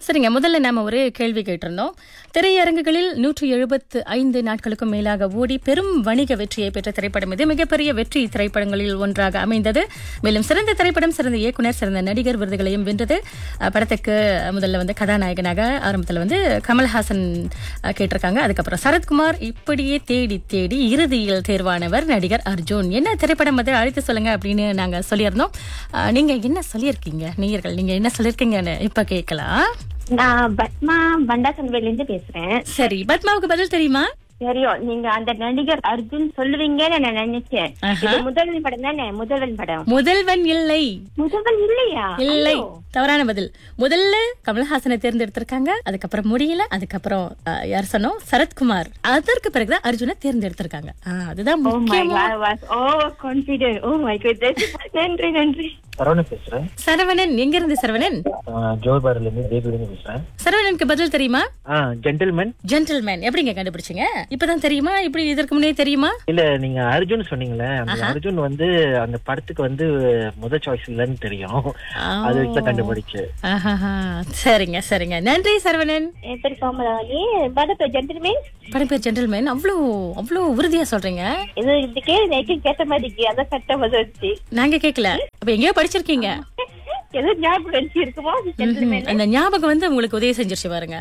சரிங்க முதல்ல நாம ஒரு கேள்வி கேட்டிருந்தோம் திரையரங்குகளில் நூற்றி எழுபத்து ஐந்து நாட்களுக்கும் மேலாக ஓடி பெரும் வணிக வெற்றியை பெற்ற திரைப்படம் இது மிகப்பெரிய வெற்றி திரைப்படங்களில் ஒன்றாக அமைந்தது மேலும் சிறந்த திரைப்படம் சிறந்த இயக்குனர் சிறந்த நடிகர் விருதுகளையும் வென்றது அஹ், படத்துக்கு முதல்ல வந்து கதாநாயகனாக ஆரம்பத்தில் வந்து கமல்ஹாசன் அஹ், கேட்டிருக்காங்க அதுக்கப்புறம் சரத்குமார் இப்படியே தேடி தேடி இறுதியில் தேர்வானவர் நடிகர் அர்ஜுன் என்ன திரைப்படம் அது அழைத்து சொல்லுங்க அப்படின்னு நாங்க சொல்லியிருந்தோம் அஹ், நீங்க என்ன சொல்லியிருக்கீங்க நேயர்கள் நீங்க என்ன சொல்லியிருக்கீங்கன்னு இப்ப கேட்கலாம் நான் பத்மா பண்டாசன்வேல இருந்து பேசுறேன் சரி பத்மாவுக்கு பதில் தெரியுமா தெரியும் நீங்க அந்த நடிகர் அர்ஜுன் சொல்லுவீங்கன்னு நான் நினைச்சேன் ஆஹா. இது முதல்வன் படம் தானே முதல்வன் படம் முதல்வன் இல்லை முதல்வன் இல்லையா இல்லை ஐயோ. தவறான பதில் முதல்ல கமல்ஹாசனை தேர்ந்தெடுத்திருக்காங்க அதுக்கப்புறம் முடியல அதுக்கப்புறம் அஹ், யார் சொன்னோம் சரத்குமார் அதற்கு பிறகுதான் அர்ஜுனை தேர்ந்தெடுத்திருக்காங்க ஆஹ், அதுதான் Oh my முக்கியமா God, I was over confident. Oh my goodness. நன்றி நன்றி சரவணன் பேசுறேன் சரவணன் எங்க இருந்து சரவணன் ஜோர்பாரில இருந்து தேவிலிருந்து பேசுறேன் சரவணனுக்கு பதில் தெரியுமா ஆ ஜென்டில்மேன் ஜென்டில்மேன் எப்படிங்க கண்டுபிடிச்சீங்க இப்பதான் தெரியுமா இப்படி இதற்கு முன்னே தெரியுமா இல்ல நீங்க அர்ஜுன் சொன்னீங்களே அந்த அர்ஜுன் வந்து அந்த படத்துக்கு வந்து முத சாய்ஸ் இல்லைன்னு தெரியும் அது வச்சு தான் கண்டுபிடிச்சு ஆஹாஹா. சரிங்க சரிங்க நன்றி சரவணன் என் பேர் கோமலாவலி படத்தை ஜென்டில்மேன் படம் பேர் ஜென்டில்மேன் அவ்வளோ அவ்வளோ உறுதியா சொல்றீங்க இது இந்த கேள்வி நேற்று கேட்ட மாதிரி அதான் கட்ட வந்துருச்சு நாங்க கேட்கல அப்ப எங்கேயோ படிச்சிருக்கீங்க ஏதோ ஞாபகம் வச்சு இருக்குமோ ஜென்டில்மேன் அந்த ஞாபகம் வந்து உங்களுக்கு உதவி செஞ்சிருச்சு பாருங்க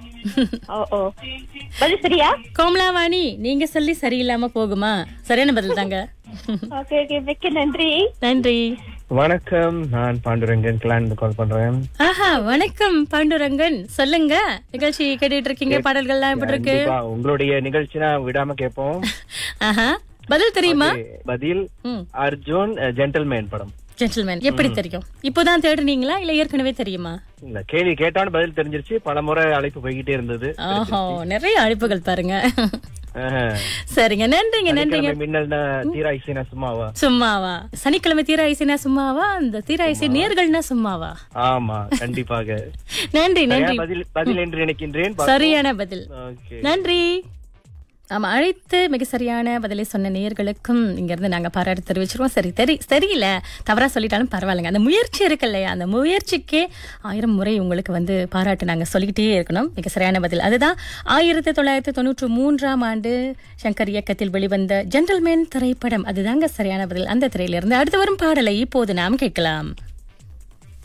ஓ ஓ பதில் சரியா கோமலாவாணி நீங்க சொல்லி சரியில்லாம போகுமா சரியான பதில் தாங்க ஓகே ஓகே மிக்க நன்றி நன்றி வணக்கம் நான் பாண்டுரங்கன் கிளான் கால் பண்றேன் ஆஹா வணக்கம் பாண்டுரங்கன் சொல்லுங்க நிகழ்ச்சி கேட்டுட்டு இருக்கீங்க பாடல்கள்லாம் எப்படி இருக்கு கண்டிப்பா உங்களுடைய நிகழ்ச்சி நான் விடாம கேட்போம் ஆஹா பதில் தெரியுமா பதில் ம் அர்ஜுன் ஜென்டில்மேன் படம் ஜென்டில்மேன் எப்படி தெரியும் இப்போதான் தேடுனீங்களா இல்ல ஏற்கனவே தெரியுமா இல்ல கேள்வி கேட்டாலும் பதில் தெரிஞ்சிருச்சு பல முறை அழைப்பு போய்கிட்டே இருந்தது ஆஹோ நிறைய அழைப்புகள் பாருங்க ஆஹா. சரிங்க நன்றிங்க நன்றிங்க சனிக்கிழமை மின்னல்னா தீரா இசைனா சும்மாவா சும்மாவா சனிக்கிழமை தீரா ஐசினா சும்மாவா அந்த தீரா ஐசி நேர்கள்னா சும்மாவா ஆமா கண்டிப்பாக நன்றி சரியா நன்றி பதில் பதில் என்று நினைக்கின்றேன் சரியான பதில் ஓகே நன்றி ஆமா அழைத்து மிக சரியான பதிலை சொன்ன நேயர்களுக்கும் இங்க இருந்து நாங்க பாராட்டு தெரிவிச்சிருவோம் சரி தெரி தெரியல தவறா சொல்லிட்டாலும் பரவாயில்லைங்க அந்த முயற்சி இருக்கு இல்லையா அந்த முயற்சிக்கே ஆயிரம் முறை உங்களுக்கு வந்து பாராட்டு நாங்க சொல்லிக்கிட்டே இருக்கணும் மிக சரியான பதில் அதுதான் ஆயிரத்தி தொள்ளாயிரத்தி தொண்ணூற்று மூன்றாம் ஆண்டு சங்கர் இயக்கத்தில் வெளிவந்த ஜென்டல்மேன் திரைப்படம் அதுதாங்க சரியான பதில் அந்த திரையிலிருந்து அடுத்து வரும் பாடலை இப்போது நாம் கேட்கலாம்